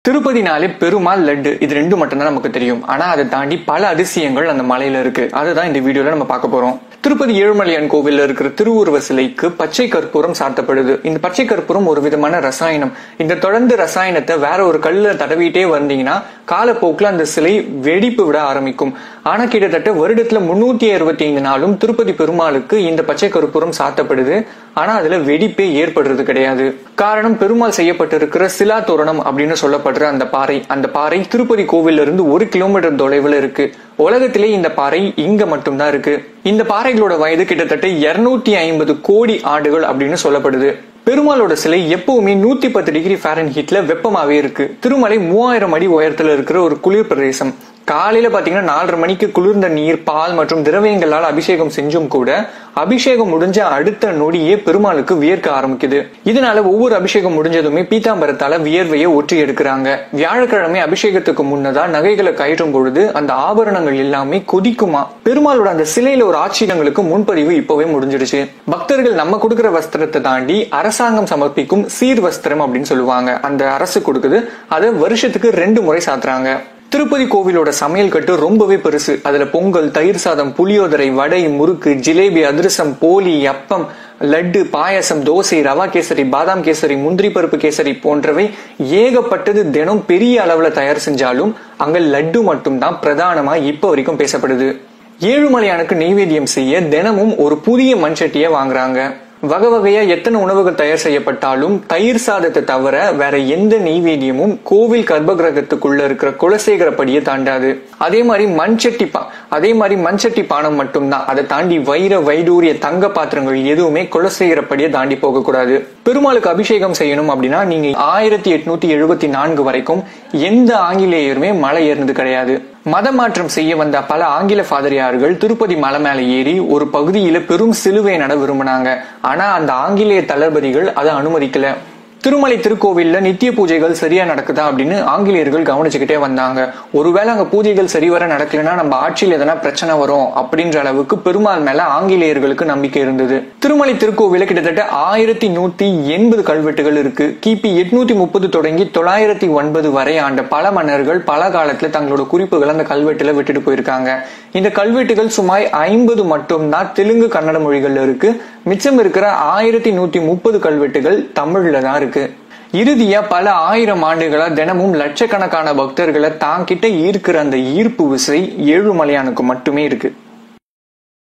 திருப்பதினாலே பெருமாள் லட்டு இது ரெண்டு மட்டும்தான் நமக்கு தெரியும் ஆனா அதை தாண்டி பல அதிசயங்கள் அந்த மலையில இருக்கு அதுதான் இந்த வீடியோல நம்ம பார்க்க போறோம் திருப்பதி ஏழுமலையான் கோவில்ல இருக்கிற திருவுருவ சிலைக்கு பச்சை கற்பூரம் சாத்தப்படுது இந்த பச்சை கற்பூரம் ஒரு விதமான ரசாயனம் இந்த தொடர்ந்து ரசாயனத்தை வேற ஒரு கல்ல தடவிட்டே வந்தீங்கன்னா காலப்போக்கில் அந்த சிலை வெடிப்பு விட ஆரம்பிக்கும் ஆனா கிட்டத்தட்ட வருடத்துல முன்னூத்தி அறுபத்தி ஐந்து நாளும் திருப்பதி பெருமாளுக்கு இந்த பச்சை கற்பூரம் சாத்தப்படுது ஆனா அதுல வெடிப்பே ஏற்படுறது கிடையாது காரணம் பெருமாள் செய்யப்பட்டிருக்கிற சிலா தோரணம் அப்படின்னு சொல்லப்படுற அந்த பாறை அந்த பாறை திருப்பதி கோவில்ல இருந்து ஒரு கிலோமீட்டர் தொலைவுல இருக்கு உலகத்திலே இந்த பாறை இங்க மட்டும்தான் இருக்கு இந்த பாறைகளோட வயது கிட்டத்தட்ட இருநூத்தி ஐம்பது கோடி ஆண்டுகள் அப்படின்னு சொல்லப்படுது பெருமாளோட சிலை எப்பவுமே நூத்தி பத்து டிகிரி ஃபேரன் ஹீட்ல வெப்பமாவே இருக்கு திருமலை மூவாயிரம் அடி உயரத்துல இருக்கிற ஒரு குளிர் பிரதேசம் காலையில பாத்தீங்கன்னா நாலரை மணிக்கு குளிர்ந்த நீர் பால் மற்றும் திரவியங்களால் அபிஷேகம் செஞ்சும் கூட அபிஷேகம் முடிஞ்ச அடுத்த நொடியே பெருமாளுக்கு வியர்க்க ஆரம்பிக்குது இதனால ஒவ்வொரு அபிஷேகம் முடிஞ்சதுமே பீதாம்பரத்தால வியர்வையை ஒற்றி எடுக்கிறாங்க வியாழக்கிழமை அபிஷேகத்துக்கு முன்னதா நகைகளை கயிறும் பொழுது அந்த ஆபரணங்கள் எல்லாமே கொதிக்குமா பெருமாளோட அந்த சிலையில ஒரு ஆச்சரியங்களுக்கு முன்பதிவு இப்பவே முடிஞ்சிடுச்சு பக்தர்கள் நம்ம கொடுக்கிற வஸ்திரத்தை தாண்டி அரசாங்கம் சமர்ப்பிக்கும் சீர் வஸ்திரம் அப்படின்னு சொல்லுவாங்க அந்த அரசு கொடுக்குது அதை வருஷத்துக்கு ரெண்டு முறை சாத்துறாங்க திருப்பதி கோவிலோட சமையல் கட்டு ரொம்பவே பெருசு அதுல பொங்கல் தயிர் சாதம் புளியோதரை வடை முறுக்கு ஜிலேபி அதிரசம் போலி அப்பம் லட்டு பாயசம் தோசை ரவா கேசரி பாதாம் கேசரி முந்திரி பருப்பு கேசரி போன்றவை ஏகப்பட்டது தினம் பெரிய அளவுல தயார் செஞ்சாலும் அங்க லட்டு மட்டும்தான் பிரதானமா இப்ப வரைக்கும் பேசப்படுது ஏழுமலையானுக்கு நெய்வேத்தியம் செய்ய தினமும் ஒரு புதிய மண்சட்டியை வாங்குறாங்க வகை வகையா எத்தனை உணவுகள் தயார் செய்யப்பட்டாலும் தயிர் சாதத்தை தவிர வேற எந்த நெய்வேத்தியமும் கோவில் கர்ப்பகிரகத்துக்குள்ள இருக்கிற குலசேகரப்படியை தாண்டாது அதே மாதிரி மண்சட்டி பா அதே மாதிரி மண்சட்டி பானம் மட்டும்தான் அதை தாண்டி வைர வைடூரிய தங்க பாத்திரங்கள் எதுவுமே குலசேகரப்படியை தாண்டி போக கூடாது பெருமாளுக்கு அபிஷேகம் செய்யணும் அப்படின்னா நீங்க ஆயிரத்தி எட்நூத்தி எழுபத்தி நான்கு வரைக்கும் எந்த ஆங்கிலேயருமே மலை ஏறினது கிடையாது மத மாற்றம் செய்ய வந்த பல ஆங்கில பாதிரியார்கள் திருப்பதி மலை மேல ஏறி ஒரு பகுதியில பெரும் சிலுவை நட விரும்பினாங்க ஆனா அந்த ஆங்கிலேய தளபதிகள் அதை அனுமதிக்கல திருமலை திருக்கோவில்ல நித்திய பூஜைகள் சரியா நடக்குதா அப்படின்னு ஆங்கிலேயர்கள் கவனிச்சுக்கிட்டே வந்தாங்க ஒருவேளை அங்க பூஜைகள் சரிவர நடக்கலைன்னா நம்ம ஆட்சியில் எதனா பிரச்சனை வரும் அப்படின்ற அளவுக்கு பெருமாள் மேல ஆங்கிலேயர்களுக்கு நம்பிக்கை இருந்தது திருமலை திருக்கோவில கிட்டத்தட்ட ஆயிரத்தி நூத்தி எண்பது கல்வெட்டுகள் இருக்கு கிபி எட்நூத்தி முப்பது தொடங்கி தொள்ளாயிரத்தி ஒன்பது வரை ஆண்ட பல மன்னர்கள் பல காலத்துல தங்களோட குறிப்புகள் அந்த கல்வெட்டுல விட்டுட்டு போயிருக்காங்க இந்த கல்வெட்டுகள் சுமார் ஐம்பது மட்டும்தான் தெலுங்கு கன்னட மொழிகள்ல இருக்கு மிச்சம் இருக்கிற ஆயிரத்தி நூத்தி முப்பது கல்வெட்டுகள் தமிழ்ல தான் இருக்கு இறுதியா பல ஆயிரம் ஆண்டுகளா தினமும் லட்சக்கணக்கான பக்தர்களை தான் கிட்ட ஈர்க்கிற அந்த ஈர்ப்பு விசை ஏழுமலையானுக்கு மட்டுமே இருக்கு